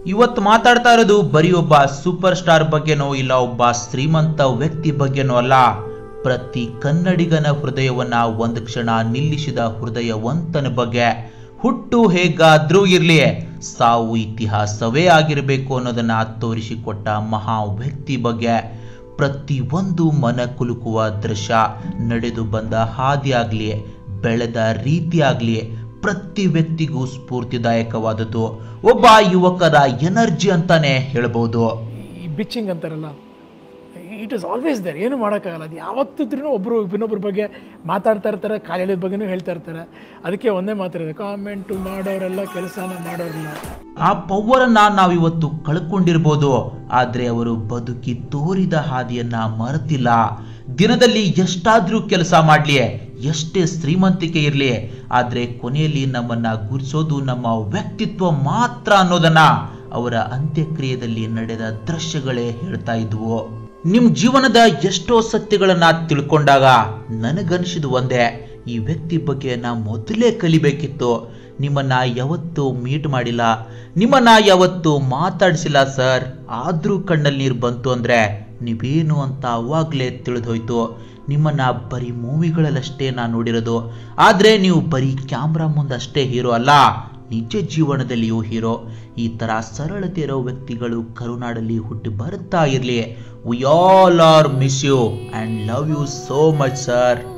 ಇವತ್ತು ಮಾತಾಡ್ತಾ ಇರೋದು ಬರೀ ಒಬ್ಬ ಸೂಪರ್ ಸ್ಟಾರ್ ಬಗ್ಗೆನೋ ಇಲ್ಲ ಒಬ್ಬ ಶ್ರೀಮಂತ ವ್ಯಕ್ತಿ ಬಗ್ಗೆನೋ ಅಲ್ಲ ಪ್ರತಿ ಕನ್ನಡಿಗನ ಹೃದಯವನ್ನ ಒಂದು ಕ್ಷಣ ನಿಲ್ಲಿಸಿದ ಹೃದಯವಂತನ ಬಗ್ಗೆ ಹುಟ್ಟು ಹೇಗಾದ್ರೂ ಇರ್ಲಿ ಸಾವು ಇತಿಹಾಸವೇ ಆಗಿರಬೇಕು ಅನ್ನೋದನ್ನ ತೋರಿಸಿಕೊಟ್ಟ ಮಹಾ ವ್ಯಕ್ತಿ ಬಗ್ಗೆ ಪ್ರತಿಯೊಂದು ಮನ ಕುಲುಕುವ ದೃಶ್ಯ ನಡೆದು ಬಂದ ಹಾದಿ ಆಗ್ಲಿ ಬೆಳೆದ ರೀತಿ ಆಗ್ಲಿ ಪ್ರತಿ ವ್ಯಕ್ತಿಗೂ ಸ್ಫೂರ್ತಿದಾಯಕವಾದದ್ದು ಒಬ್ಬ ಯುವಕರ ಎನರ್ಜಿ ಅಂತಾನೆ ಹೇಳ್ಬೋದು ಈ ಬಿಚ್ಚಿಂಗ್ ಅಂತಾರಲ್ಲ ಇಟ್ ಇಸ್ ಆಲ್ವೇಸ್ ದೇರ್ ಏನು ಮಾಡೋಕ್ಕಾಗಲ್ಲ ಅದು ಯಾವತ್ತಿದ್ರೂ ಒಬ್ಬರು ಇನ್ನೊಬ್ಬರ ಬಗ್ಗೆ ಮಾತಾಡ್ತಾ ಇರ್ತಾರೆ ಕಾಲೇಜ್ ಬಗ್ಗೆನೂ ಹೇಳ್ತಾ ಇರ್ತಾರೆ ಅದಕ್ಕೆ ಒಂದೇ ಮಾತಾಡಿದೆ ಕಾಮೆಂಟು ಮಾಡೋರೆಲ್ಲ ಕೆಲಸನ ಮಾಡೋರಿಲ್ಲ ಆ ಪವರನ್ನ ನಾವಿವತ್ತು ಕಳ್ಕೊಂಡಿರ್ಬೋದು ಆದ್ರೆ ಅವರು ಬದುಕಿ ತೋರಿದ ಹಾದಿಯನ್ನ ಮರೆತಿಲ್ಲ ದಿನದಲ್ಲಿ ಎಷ್ಟಾದ್ರೂ ಕೆಲಸ ಮಾಡ್ಲಿ ಎಷ್ಟೇ ಶ್ರೀಮಂತಿಕೆ ಇರಲಿ ಆದ್ರೆ ಕೊನೆಯಲ್ಲಿ ನಮ್ಮನ್ನ ಗುರುಸೋದು ನಮ್ಮ ವ್ಯಕ್ತಿತ್ವ ಮಾತ್ರ ಅನ್ನೋದನ್ನ ಅವರ ಅಂತ್ಯಕ್ರಿಯೆಯಲ್ಲಿ ನಡೆದ ದೃಶ್ಯಗಳೇ ಹೇಳ್ತಾ ಇದ್ವು ನಿಮ್ ಜೀವನದ ಎಷ್ಟೋ ಸತ್ಯಗಳನ್ನ ತಿಳ್ಕೊಂಡಾಗ ನನಗನ್ಸಿದ್ದು ಒಂದೇ ಈ ವ್ಯಕ್ತಿ ಬಗ್ಗೆ ನಾ ಮೊದಲೇ ಕಲಿಬೇಕಿತ್ತು ನಿಮ್ಮನ್ನ ಯಾವತ್ತೂ ಮೀಟ್ ಮಾಡಿಲ್ಲ ನಿಮ್ಮನ್ನ ಯಾವತ್ತೂ ಮಾತಾಡಿಸಿಲ್ಲ ಸರ್ ಆದ್ರೂ ಕಣ್ಣಲ್ಲಿ ನೀರು ಬಂತು ಅಂದ್ರೆ ನೀವೇನು ಅಂತ ಅವಾಗಲೇ ತಿಳಿದೋಯ್ತು ನಿಮ್ಮನ್ನ ಬರೀ ಮೂವಿಗಳಲ್ಲಷ್ಟೇ ನಾನು ನೋಡಿರೋದು ಆದ್ರೆ ನೀವು ಬರೀ ಕ್ಯಾಮ್ರಾ ಮುಂದಷ್ಟೇ ಹೀರೋ ಅಲ್ಲ ನಿಜ ಜೀವನದಲ್ಲಿಯೂ ಹೀರೋ ಈ ತರ ಸರಳತೆ ಇರೋ ವ್ಯಕ್ತಿಗಳು ಕರುನಾಡಲ್ಲಿ ಹುಟ್ಟಿ ಬರುತ್ತಾ ಇರಲಿ we all are miss you and love you so much sir